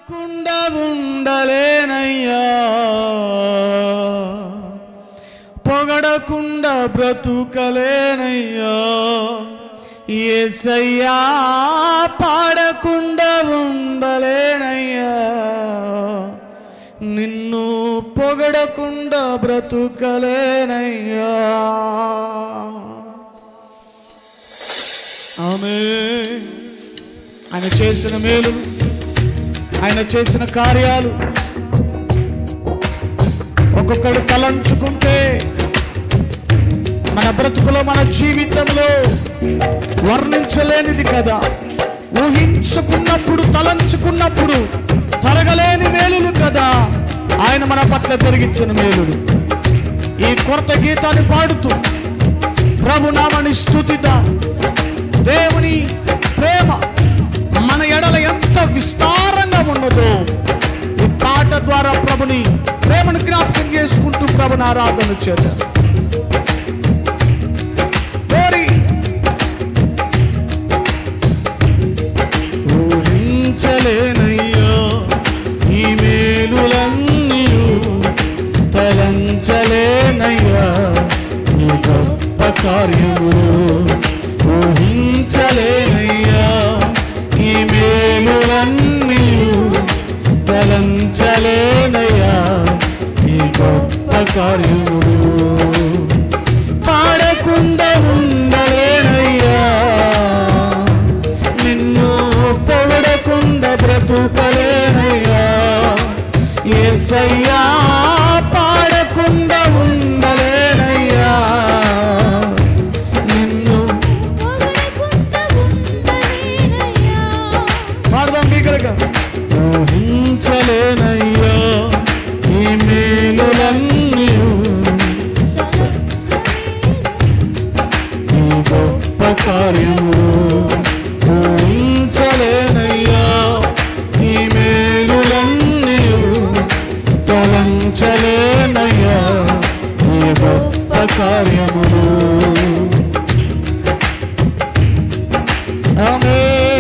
పాడకుండా ఉండలేనయ్యా పొగడకుండా బ్రతుకలేనయ్యా ఏసయ్యా పాడకుండా ఉండలేనయ్యా నిన్ను పొగడకుండా బ్రతుకలేనయ్యా ఆమె ఆయన చేసిన మేలు ఆయన చేసిన కార్యాలు ఒక్కొక్కడు తలంచుకుంటే మన బ్రతుకులో మన జీవితంలో వర్ణించలేనిది కదా ఊహించుకున్నప్పుడు తలంచుకున్నప్పుడు తరగలేని మేలులు కదా ఆయన మన పట్ల జరిగించిన మేలులు ఈ కొరత గీతాన్ని పాడుతూ ప్రభు నామని స్థుతిద్దా దేవుని ప్రేమ మన ఎడల ఎంత విస్తారంగా ఉన్నదో ఈ పాట ద్వారా ప్రభుని ప్రేమను జ్ఞాపకం చేసుకుంటూ ప్రభుని ఆరాధన చేద్దాం కోరి ఊహించలేనయ్యా ఈ మేలులన్నీ తలంచలేనయ్యా నీ గొప్ప కార్యములు ఊహించలేనయ్యా ఈ మేలులన్నీ తలంచలేనయ్యా ఈ గొప్ప కార్యములు పాడకుండా ఉండలేనయ్యా నిన్ను పొగడకుండా బ్రతుకలేనయ్యా ఏసయ్యా పాడకుండా ఉండలేనయ్యా నిన్ను పాడదాం బిగ్గరగా ఊహించలేనయ్యా ఈ మేలులన్నీ నీ గొప్ప కార్యము ఊహించలేనయ్యా ఈ మేలులన్నీ తలంచలేనయ్యా నీ గొప్ప కార్యములు ఆమె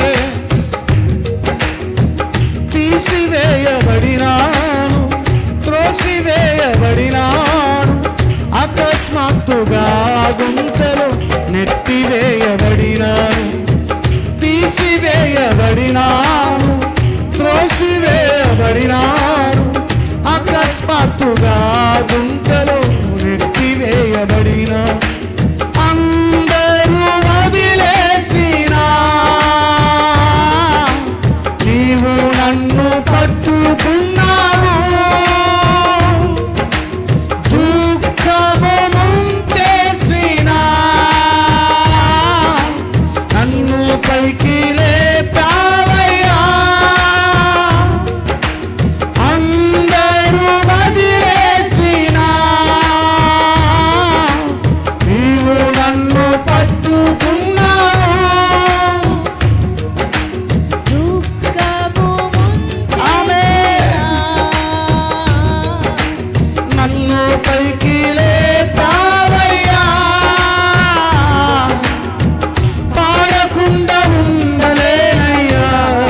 తీసివేయబడినాను త్రోసివేయబడినాను అకస్మాత్తుగా గుంతలు నెట్టివేయబడినాను తీసివేయబడినాను త్రోసివేయబడినాను అకస్మాత్తుగా గుంతలు నెట్టివేయబడిన అందరూ వదిలేసినా నీవు నన్ను పట్టుకున్నావు దుఃఖము ముంచేసినా నన్ను పైకి లేపావయ్యా అందరూ వదిలేసినా నీవు నన్ను పట్టుకున్నావు నన్ను పైకి లేపావయ్యా పాడకుండా ఉండలేనయ్యా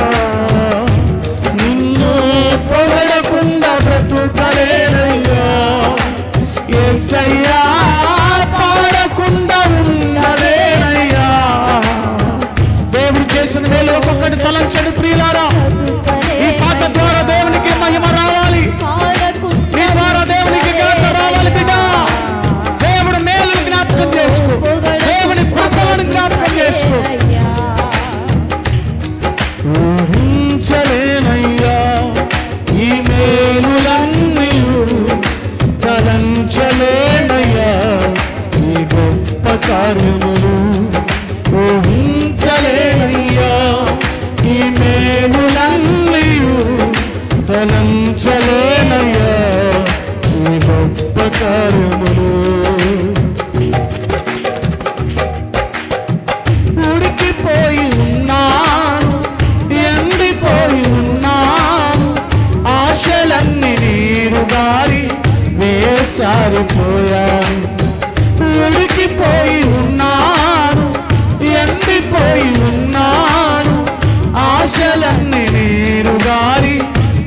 నిన్ను పొగడకుండా బ్రతుకలేనయ్యా ఎస్సయ్యా పాడకుండా ఉండలేనయ్యా దేవుడు చేసిన వేలు ఒక్కొక్కటి తలంచడు ప్రియులారా ఈ పాట ద్వారా దేవునికి మహిమ రావాలి నీ ద్వారా దేవునికి ఘనత రావాలి బిడ్డ దేవుడు మేలు జ్ఞాపకం చేసుకో దేవుని కృపలను జ్ఞాపకం చేసుకో ఊహించలేనయ్యా ఈ మేలులన్నీ తలంచలేనయ్యా ఈ గొప్ప కార్యములు ఊహించలేనయ్యా ఈ మేలులన్నీ తలంచలేనయ్యా ఈ గొప్ప కార్యములు ఉడికిపోయి ఉన్నాను ఎండిపోయి ఉన్నాను ఆశలన్నీ నీరు గారి వేసారిపోయాను ఉడికిపోయి ఉన్నాను ఎండిపోయి ఉన్నాను ఆశలన్నీ నీరు గారి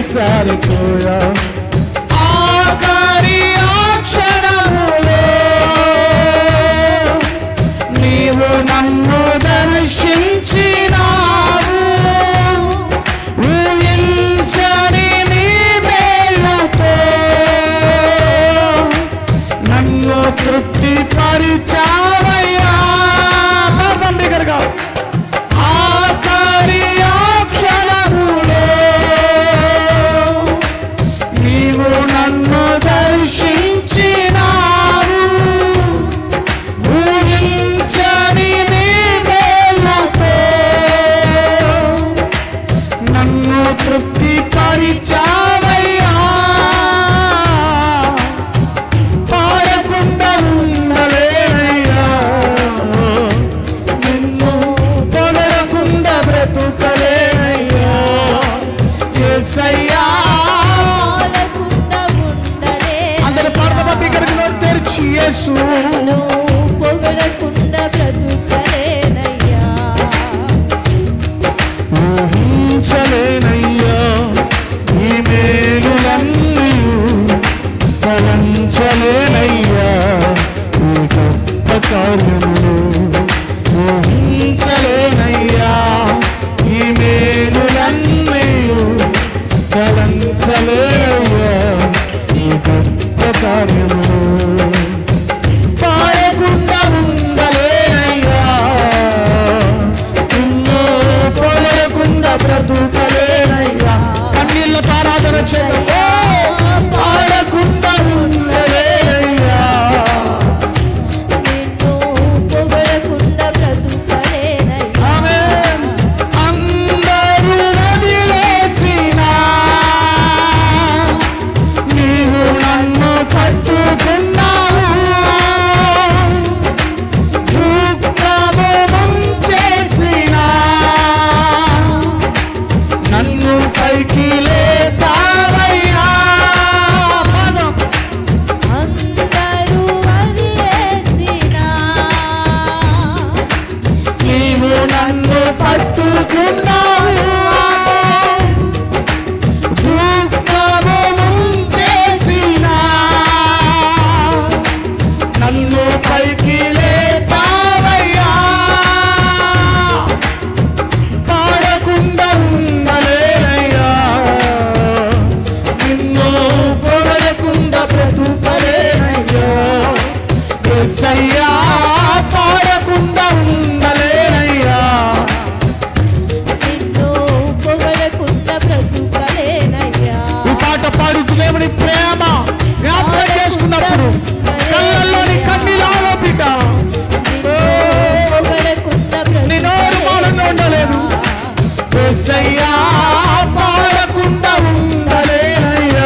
సరిపోయా ఆఖరి ఆ క్షణములో నీవు నన్ను దర్శించినావు ఊహించని నీ మేలుతో నన్ను తృప్తి పరిచావయ్యా పాడదాం బిగ్గరగా. ఆఖరి ఆ క్షణములో నీవు నన్ను దర్శించినావు ఊహించని నీ మేలుతో నన్ను తృప్తి పరిచావయ్యా పాడకుండా ఉండలేనయ్యా నిన్ను పొగడకుండా బ్రతుకలేనయ్యా యేసయ్యా పాలకుండా ఉండలే అందరు పాడదామా బిగ్గరగా నోరు తెరిచి యేసు నువ్వు పొగడకుండా బ్రతుకలేనయ్యా ఊహించలేనయ్యా ఈ మేలులన్నీ తలంచలేనయ్యా ఈ గొప్ప కార్యములు ఊహించలేనయ్యా ఈ మేలులన్నీ తలంచలేనయ్యా ఈ గొప్ప కార్యములు పాడకుండా ఉండలేనయ్యా నిన్ను పొలకుండా బ్రతుకలేనయ్యా కన్నీళ్ళ ఆరాధన చేయ పాడకుండా ఉండలేనయ్యా నిన్ను పొగడకుండా బ్రతుకలేనయ్యా ఆమేన్. అందరూ వదిలేసినా నీవు నన్ను పట్టుకున్నావు దుఃఖము ముంచేసినా నన్ను పైకి లేపావయ్యా పదం అందరూ వదిలేసినా నీవు నన్ను పట్టుకున్నావు దుఃఖము ముంచేసినా నన్ను పైకి లేపావయ్యా పాడకుండా ఉండలేనయ్యా నిన్ను పొగడకుండా బ్రతుకలేనయ్యా యేసయ్యా పాడకుండా ఉండలేనయ్యా నిన్ను పొగడకుండా బ్రతుకలేనయ్యా ఈ పాట పాడుతూ దేవుని ప్రేమ జ్ఞాపకం చేసుకున్నప్పుడు కళ్ళల్లోని కన్నీలాలో బిడ్డ పొగడకుండా నీ నోరు మౌనంగా ఉండలేదు యేసయ్యా పాడకుండా ఉండలేనయ్యా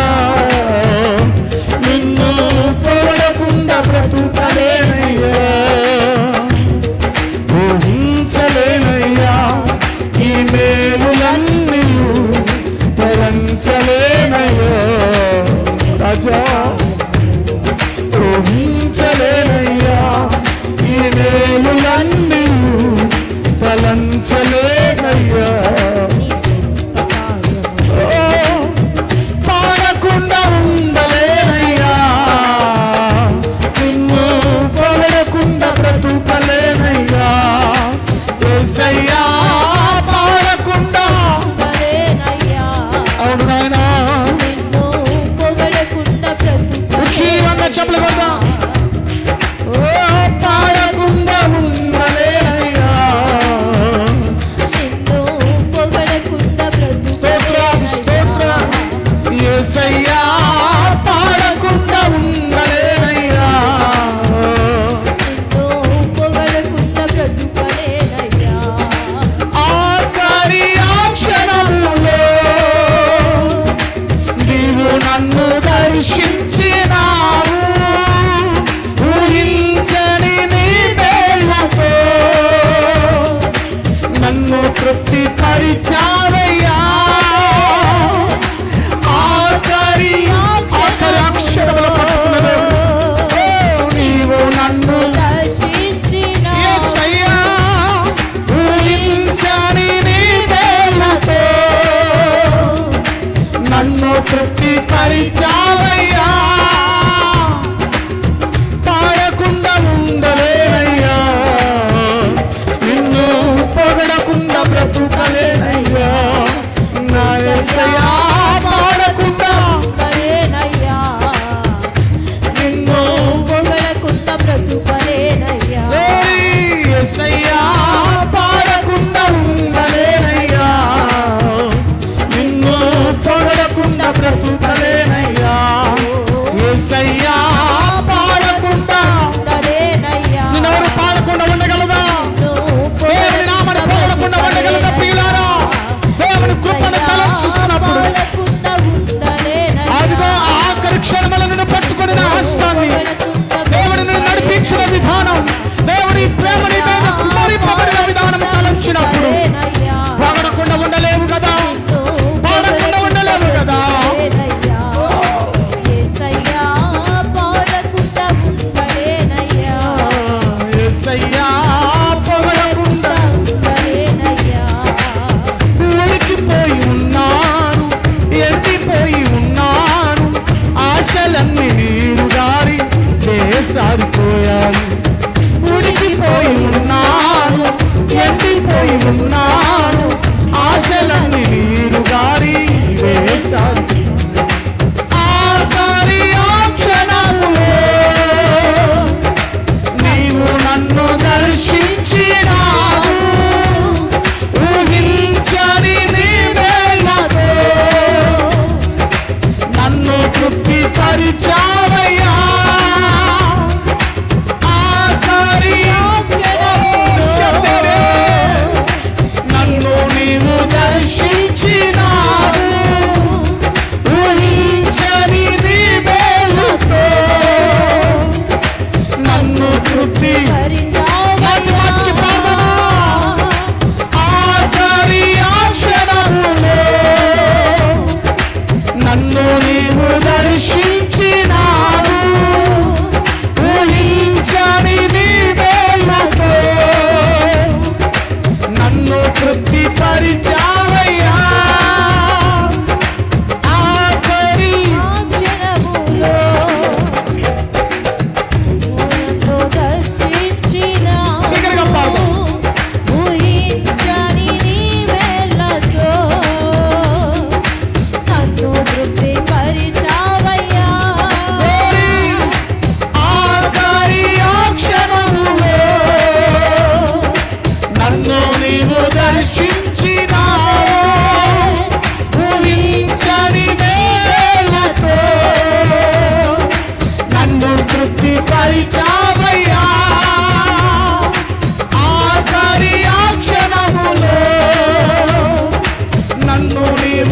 నిన్ను పొగడకుండా బ్రతుకలేనయ్యా ఊహించలేనయ్యా ఈ మేలులన్నీ తలంచలేనయ్యా రాజా ఊహించలేనయ్యా ఈ మేలులన్నీ తలంచలేనయ్యా ఓ, పాడకుండా ఉండలేనయ్యా నిన్ను పొగడకుండా బ్రతుకలేనయ్యా యేసయ్యా పాడకుండా బ్రతుకలేనయ్యా అవును నాయనా నిన్ను పొగడకుండా వచ్చి అన్న చెప్పులు కొడదా ఓ పాడకుండా ఉండలేనయ్యా నిన్ను పొగడకుండా స్తోత్రం స్తోత్రం యేసయ్యా పాడకుండా ఉండలేనయ్యా నిన్ను పొగడకుండా బ్రతుకలేనయ్యా ఆఖరి ఆ క్షణములో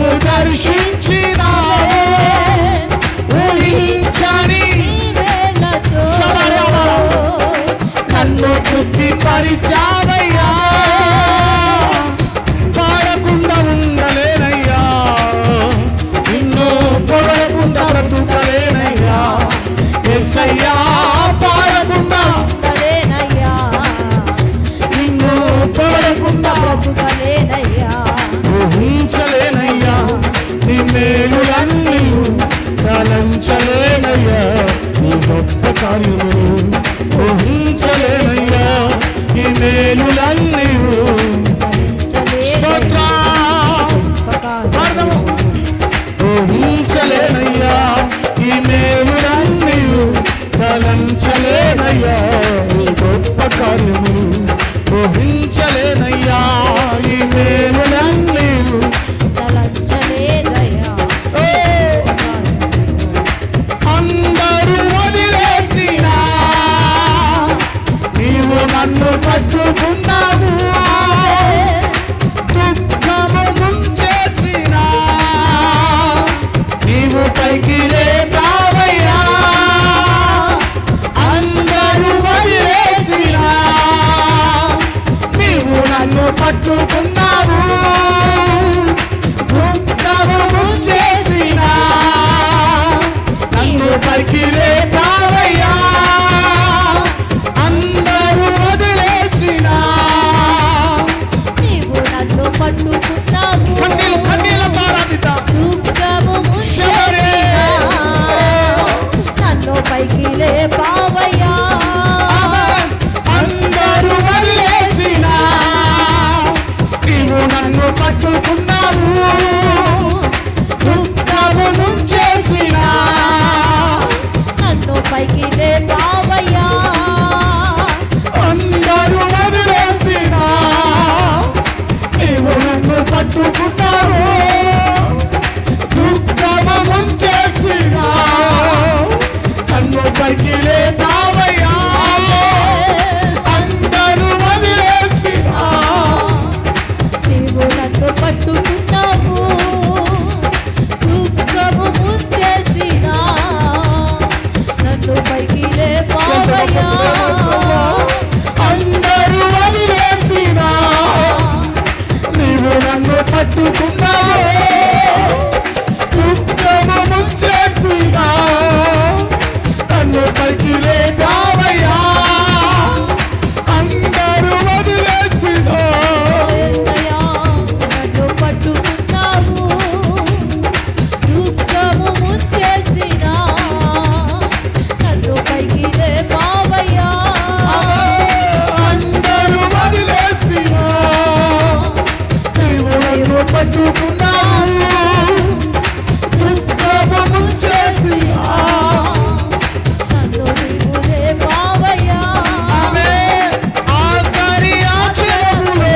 నీవు దర్శించినావు ఊహించని నన్ను తృప్తి పరిచావయ్యా పాడకుండా ఉండలేనయ్యా నిన్ను పొడకుండా బ్రతుకలేనయ్యా ఎస్సయ్యా పాడకుండా నిన్ను పొడకుండా ఊహించలేనయ్యా నీ మేలులన్నీ తలంచలేనయ్యా నీ గొప్ప కార్యము ఊహించలేనయ్యా నీ మేలులన్నీ స్తోత్ర పాడదాము. ఊహించలేనయ్యా ఈ మేలులన్నీ తలంచలేనయ్యా నీ గొప్ప కార్యము ఊహించలేనయ్యా ఈ మేలులన్నీ ఓ అందరూ వదిలేసినా నీవు నన్ను పట్టుకున్నావు దుఃఖము ముంచేసినా నీవు పైకి లేతావయ్యా అందరూ వదిలేసినా నీవు నన్ను పట్టుకున్నావు దుఃఖము ముంచేసినా నన్ను పైకి లేతావయ్యా అందరూ వదిలేసినా కన్నీళ్ళు కన్నీళ్ళ పారాదిత శబరే. పైకి లే బావయ్యా అందరూ వదిలేసినా నీవు నన్ను పట్టుకున్నావు దుఃఖము నుంచేసినా నన్ను పైకి లే బావయ్యా అందరూ వదిలేసినా నీవు నన్ను పట్టుకున్నావు దుఃఖము నుంచేసినా నన్ను పైకి లేతావయ్యా అందరూ వదిలేసినా నీవు నన్ను పట్టుకున్నావు దుఃఖము ముంచేసినా నన్ను పైకి లే బావయ్యా అందరూ వదిలేసినా నీవు నన్ను పట్టుకున్నావు దుఃఖము ముంచేసినా నన్ను పైకి లేదావయ్యా అందరూ వదిలేసినా యేసయ్యా, నన్ను పట్టుకున్నావు దుఃఖము ముంచేసినా నన్ను పైకి లే బావయ్యా అందరూ వదిలేసినా నీవు నన్ను పట్టుకున్నావు దుఃఖము ముంచేసినా నన్ను నీవు లే బావయ్యా ఆమె ఆఖరి ఆచరణలో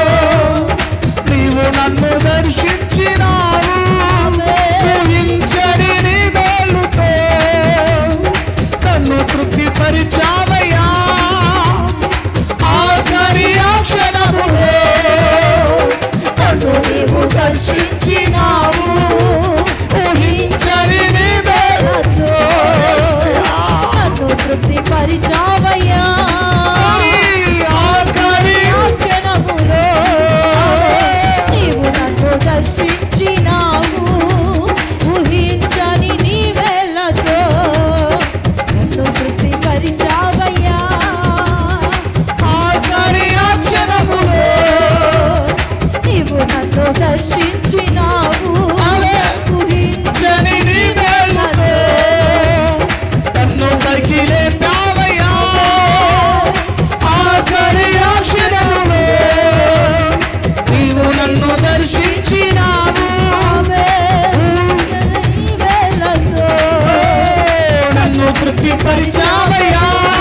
నీవు నన్ను దర్శించినావు ఊహించని నీ మేలుతో నన్ను తృప్తిపరిచావయ్యా ఆఖరి ఆక్షణములో నన్ను నీవు దర్శించినావు ఊహించని నీ మేలుతో నన్ను తృప్తి పరిచావయ్యా ఆఖరి క్షణములో నీవు నన్ను దర్శించినావు ఊహించని నీ వేళతో నన్ను తృప్తి పరిచావయ్యా ఆఖరి అక్షరములో నీవు నన్ను దర్శించినావు ఊహించని జని నీ వేళ్ళతో నన్ను పైకి లేపావయ్యా ఆఖరి అక్షరములో నీవు నన్ను దర్శించినావు వేళతో నన్ను తృప్తి పరిచావయ్యా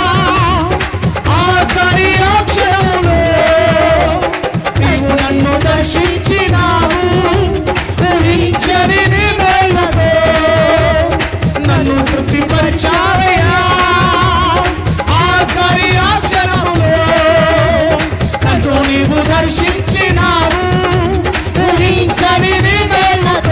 ఆఖరి అక్షరములో నీవు నన్ను దర్శించినావు ఊహించని నీ వేళ్ళతో నన్ను తృప్తి పరిచావయ్యా ఆఖరి అక్షరములో నన్ను నీవు దర్శించినావు ఊహించని నీ వేళ్ళతో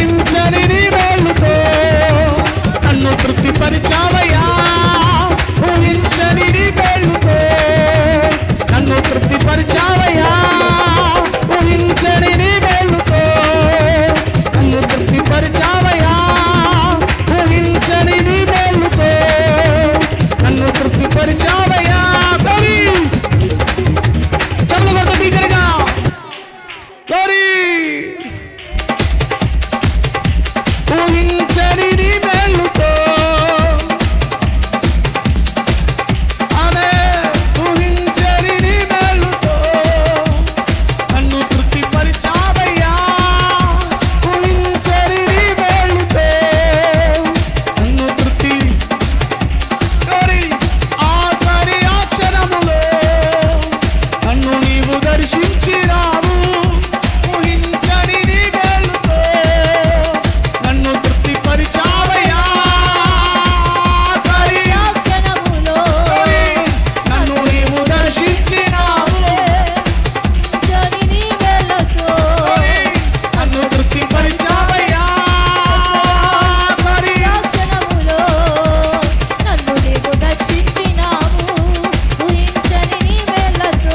ఊహించని నీ మేలుతో నన్ను తృప్తిపరిచావయ్యా ఊహించని నీ మేలుతో నన్ను తృప్తిపరిచావయ్యా ఊహించని నీ మేలుతో నన్ను తృప్తిపరిచావయ్యా ఊహించని నీ మేలుతో నన్ను తృప్తిపరిచావయ్యా గౌరీ చదువు కొడతా బిగ్గరగా గౌరీ ఊహించని నీ మేలుతో ఆమె ఊహించని నీ మేలుతో నన్ను తృప్తిపరిచావయ్యా ఊహించని నీ మేలుతో నన్ను తృప్తి గౌరీ ఆఖరి ఆ క్షణములో నన్ను నీవు దర్శించినావు ఊహించని నీ మేలుతో నన్ను తృప్తిపరిచావయ్యా ఆఖరి ఆ క్షణములో నన్ను నీవు దర్శించినావు జని నీ వేళతో నన్ను తృప్తిపరిచావయ్యా ఆఖరి ఆ క్షణములో నన్ను నీవు రక్షించినావు ఊహించని నీ వేళతో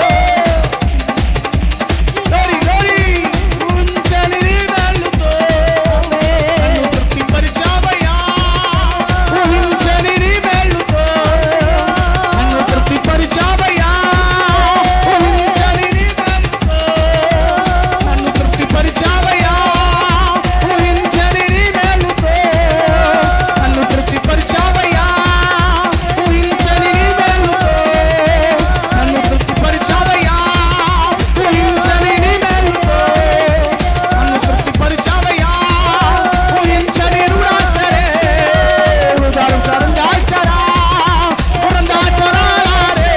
గౌరీ గౌరీ ఊహించని నీ మేలుతో నన్ను తృప్తిపరిచావయ్యా ఊహించని నీ మేలుతో నన్ను తృప్తిపరిచావయ్యా ఊహించని నీ మేలుతో నన్ను తృప్తిపరిచావయ్యా ఊహించని నీ మేలుతో నన్ను తృప్తిపరిచావయ్యా ఊహించని నీ మేలుతో నన్ను తృప్తిపరిచావయ్యా ఊహించని నీ మేలుతో నన్ను తృప్తిపరిచావయ్యా ఊహించని రుణాసరే రుదాలు సరందాచరా ఉరందాచరారే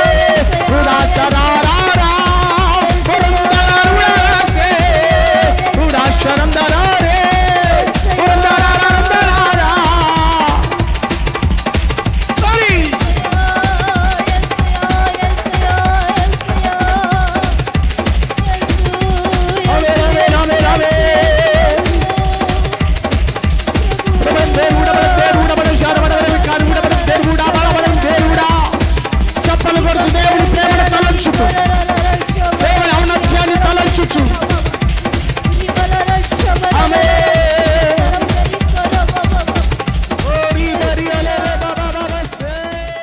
రుదాసరారా ఉరందరారే రుదాశరందరారే ఉరందరారా సారీ అవే అవే అవే అవే ప్రభన్ దేవుడా మన దేవుడా మన శారవడ వికారు కూడా మన దేవుడా బలవడం దేవుడా చప్పలు కొడుతూ దేవుడి ప్రేమను తలంచుతూ దేవుడి ఔన్నత్యాన్ని తలంచుచు ఆమె ఓరి మరి అలే బాబా బాబా సే.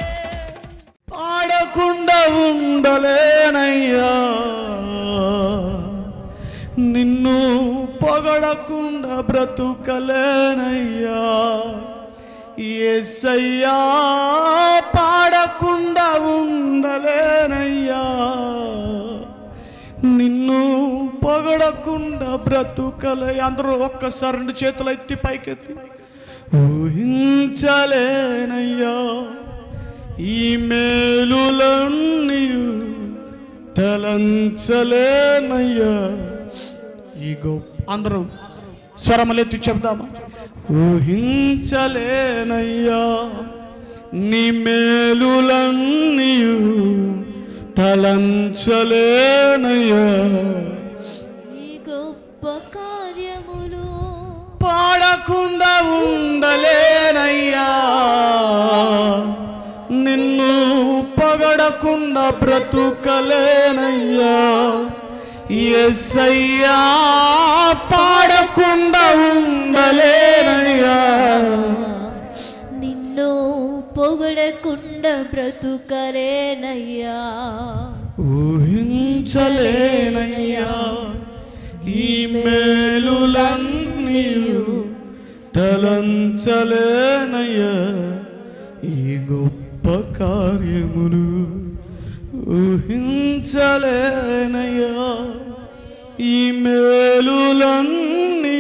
పాడకుండా ఉండలేనయ్యా నిన్ను పొగడకుండా బ్రతుకలేనయ్యా ఏసయ్యా పాడకుండా ఉండలేనయ్యా నిన్ను పొగడకుండా బ్రతుకలే అందరూ ఒక్కసారి రెండు చేతులు ఎత్తి పైకెత్తి ఊహించలేనయ్యా ఈ మేలులన్నీ తలంచలేనయ్యా ఈ గొప్ప అందరూ స్వరములెత్తి చెప్దామా ఊహించలేనయ్యా నీ మేలులన్నీ తలంచలేనయ్యా ఈ గొప్ప కార్యములు పాడకుండా ఉండలేనయ్యా నిన్ను పగడకుండా బ్రతుకలేనయ్యా ఎస్సయ్యా పాడకుండా ఉండలేనయ్యా నిన్ను పొగడకుండా బ్రతుకలేనయ్యా ఊహించలేనయ్యా ఈ మేలులన్నీ తలంచలేనయ్యా ఈ గొప్ప కార్యములు ఊహించలేనయ్యా ఈ మేలులన్నీ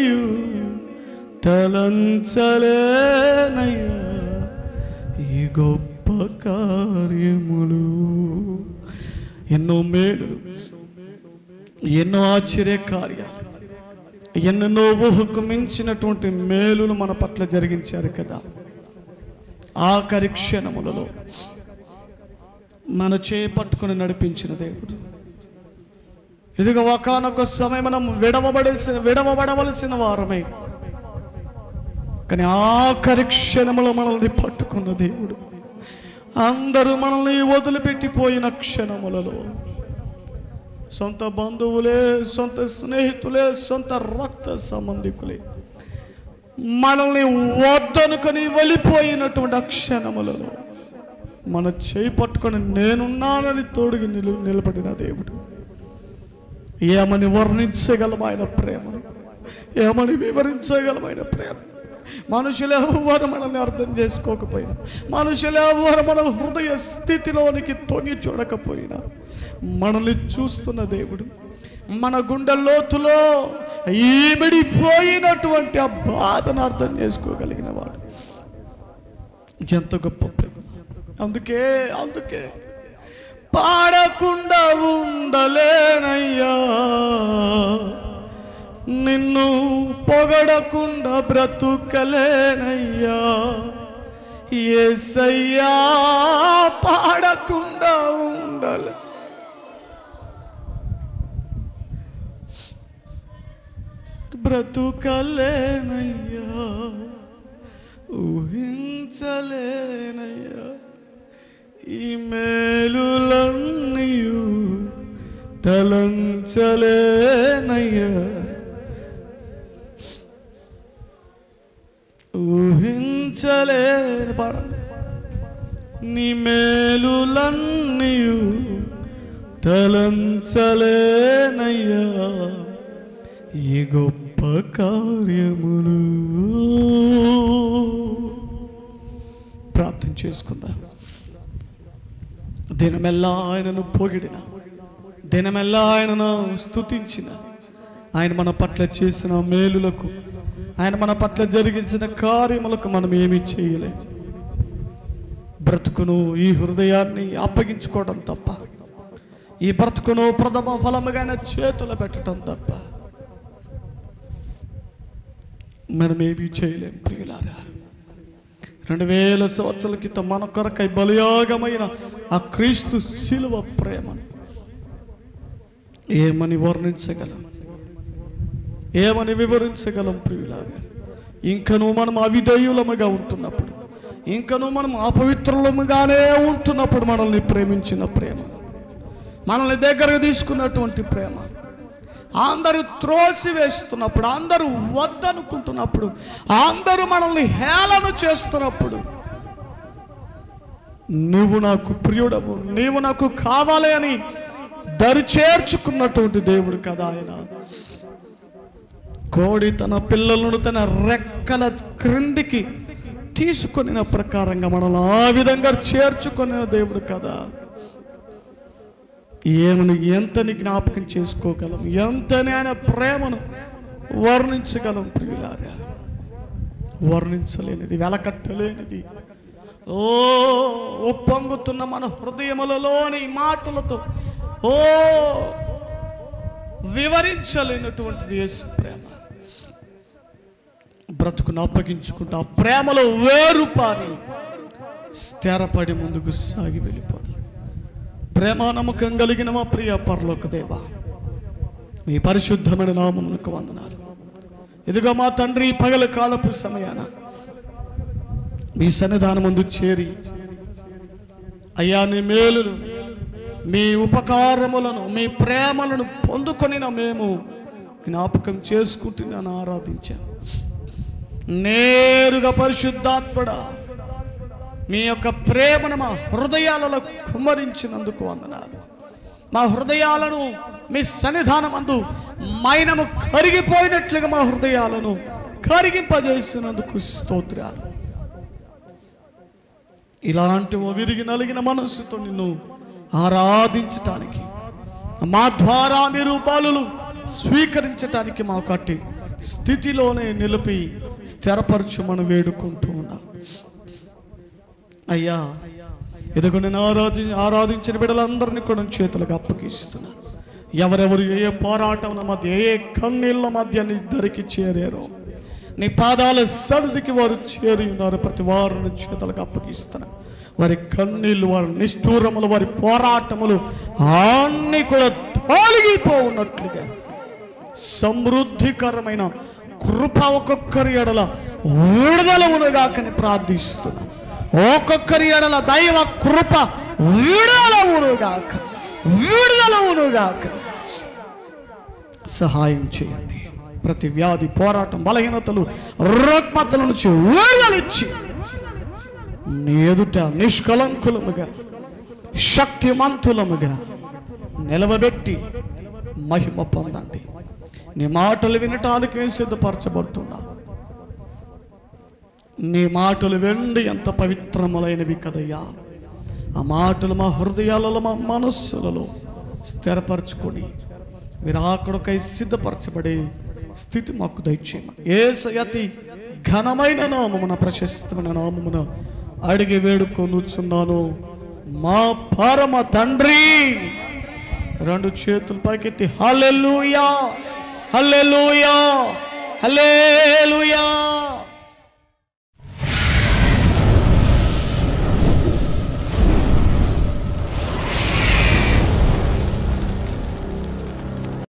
తలంచలేనయ్యా ఈ గొప్ప కార్యములు ఎన్నో మేలు ఎన్నో ఆశ్చర్య కార్యాలు ఎన్నెన్నో ఊహకు మించినటువంటి మేలులు మన పట్ల జరిగించారు కదా ఆఖరి క్షణములలో మన చేపట్టుకుని నడిపించిన దేవుడు ఇదిగో ఒకనొక సమయం మనం విడవబడవలసిన విడవబడవలసిన వారమే కానీ ఆఖరి క్షణములో మనల్ని పట్టుకున్న దేవుడు అందరూ మనల్ని వదిలిపెట్టిపోయిన క్షణములలో సొంత బంధువులే సొంత స్నేహితులే సొంత రక్త సంబంధికులే మనల్ని వద్దనుకొని వెళ్ళిపోయినటువంటి ఆ క్షణములలో మన చేయి పట్టుకొని నేనున్నానని తోడుగి నిలు నిలబడిన దేవుడు ఏమని వర్ణించగలం ఆయన ప్రేమను ఏమని వివరించగలం ఆయన ప్రేమ మనుషులు ఎవరు మనల్ని అర్థం చేసుకోకపోయినా మనుషులు ఎవరు మన హృదయ స్థితిలోనికి తొంగి చూడకపోయినా మనల్ని చూస్తున్న దేవుడు మన గుండె లోతులో ఈమిడిపోయినటువంటి ఆ బాధను అర్థం చేసుకోగలిగిన వాడు ఎంత గొప్ప ప్రేమ అందుకే అందుకే పాడకుండా ఉండలేనయ్యా నిన్ను పొగడకుండా బ్రతుకలేనయ్యా ఏసయ్యా పాడకుండా ఉండలే బ్రతుకలేనయ్యా ఊహించలేనయ్యా ఈ మేలులన్నీయు తలంచలేనయ్యా ఊహించలేని పాడండి నీ మేలులన్నీయు తలంచలేనయ్యా ఈ గొప్ప కార్యములు ప్రార్థన చేసుకుందాం దినమెల్లా ఆయనను పొగిడిన దినమెల్లా ఆయనను స్తుతించిన ఆయన మన పట్ల చేసిన మేలులకు ఆయన మన పట్ల జరిగించిన కార్యములకు మనం ఏమీ చేయలేం బ్రతుకును ఈ హృదయాన్ని అప్పగించుకోవడం తప్ప ఈ బ్రతుకును ప్రథమ ఫలముగా ఆయన చేతులు పెట్టడం తప్ప మనం ఏమీ చేయలేం ప్రియులారా రెండు వేల సంవత్సరాల క్రితం మన కొరకై బలియాగమైన ఆ క్రీస్తు శిలువ ప్రేమను ఏమని వర్ణించగలం ఏమని వివరించగలం ప్రియులారా ఇంకను మనం అవిధేయులముగా ఉంటున్నప్పుడు ఇంకను మనం అపవిత్రులముగానే ఉంటున్నప్పుడు మనల్ని ప్రేమించిన ప్రేమ మనల్ని దగ్గరకు తీసుకున్నటువంటి ప్రేమ అందరూ త్రోసి వేస్తున్నప్పుడు అందరూ వద్దనుకుంటున్నప్పుడు అందరూ మనల్ని హేళన చేస్తున్నప్పుడు నువ్వు నాకు ప్రియుడవు నీవు నాకు కావాలి అని దరి చేర్చుకున్నటువంటి దేవుడు కదా ఆయన కోడి తన పిల్లలను తన రెక్కల క్రిందికి తీసుకొనిన ప్రకారంగా మనల్ని ఆ విధంగా చేర్చుకొనిన దేవుడు కదా ఏమని ఎంతని జ్ఞాపకం చేసుకోగలం ఎంతని ఆయన ప్రేమను వర్ణించగలం ప్రియులారా వర్ణించలేనిది వెలకట్టలేనిది ఓ ఉప్పొంగుతున్న మన హృదయములలోని మాటలతో ఓ వివరించలేనటువంటిది యేసు ప్రేమ బ్రతుకును అప్పగించుకుంటూ ఆ ప్రేమలో వేరుపారి స్థిరపడి ముందుకు సాగి వెళ్ళిపోదాం ప్రేమ నమ్మకం కలిగిన మా ప్రియ పరలోక దేవ మీ పరిశుద్ధమైన నామమునకు వందనాలు ఇదిగో మా తండ్రి ఈ పగల కాలపు సమయాన మీ సన్నిధానం ముందు చేరి అయ్యా నీ మేలులు మీ ఉపకారములను మీ ప్రేమలను పొందుకొనిన మేము జ్ఞాపకం చేసుకుంటున్నాను ఆరాధించాను నేరుగా పరిశుద్ధాత్మడా మీ యొక్క ప్రేమను మా హృదయాలలో కుమ్మరించినందుకు వందనాలు మా హృదయాలను మీ సన్నిధానమందు మైనము కరిగిపోయినట్లుగా మా హృదయాలను కరిగింపజేసినందుకు స్తోత్రాలు ఇలాంటి ఓ విరిగి నలిగిన మనస్సుతో నిన్ను ఆరాధించటానికి మా ద్వారా మీరు బలులు స్వీకరించటానికి మా కట్టి స్థితిలోనే నిలిపి స్థిరపరచుమని వేడుకుంటూ ఉన్నా అయ్యా ఇదిగో నేను ఆరాధి ఆరాధించిన బిడ్డలందరినీ కూడా చేతులకు అప్పగిస్తున్నా ఎవరెవరు ఏ పోరాటం మధ్య ఏ కన్నీళ్ళ మధ్య నీ ధరికి చేరారో నీ పాదాల సరిదికి వారు చేరి ఉన్నారు ప్రతి వారిని చేతులకు అప్పగిస్తున్నా వారి కన్నీళ్ళు వారి నిష్ఠూరములు వారి పోరాటములు అన్నీ కూడా తొలగిపోవున్నట్లుగా సమృద్ధికరమైన కృప ఒక్కొక్కరి ఎడల విడుదల ఉనుగాకని ప్రార్థిస్తున్నాను ఒక్కొక్కరి ఎడల దైవ కృప విడుదల ఉనుగాక విడుదల ఉనుగాక సహాయం చేయండి ప్రతి వ్యాధి పోరాటం బలహీనతలు రుగ్మతల నుంచి విడుదలిచ్చి నీ ఎదుట నిష్కలంకులముగా శక్తిమంతులముగా నిలవబెట్టి మహిమ పొందండి నీ మాటలు వినటానికి మేము సిద్ధపరచబడుతున్నాం నీ మాటలు వెండి ఎంత పవిత్రములైనవి కదయ్యా ఆ మాటలు మా హృదయాలలో మా మనస్సులలో స్థిరపరచుకొని మీరు అక్కడికై సిద్ధపరచబడే స్థితి మాకు దయచేయమని ఏ అతి ఘనమైన నామమున ప్రశస్తమైన నామమున అడిగి వేడుకొనుచున్నాను మా పరమ తండ్రి రెండు చేతులు పైకెత్తి హల్లెలూయా హల్లెలూయా హల్లెలూయా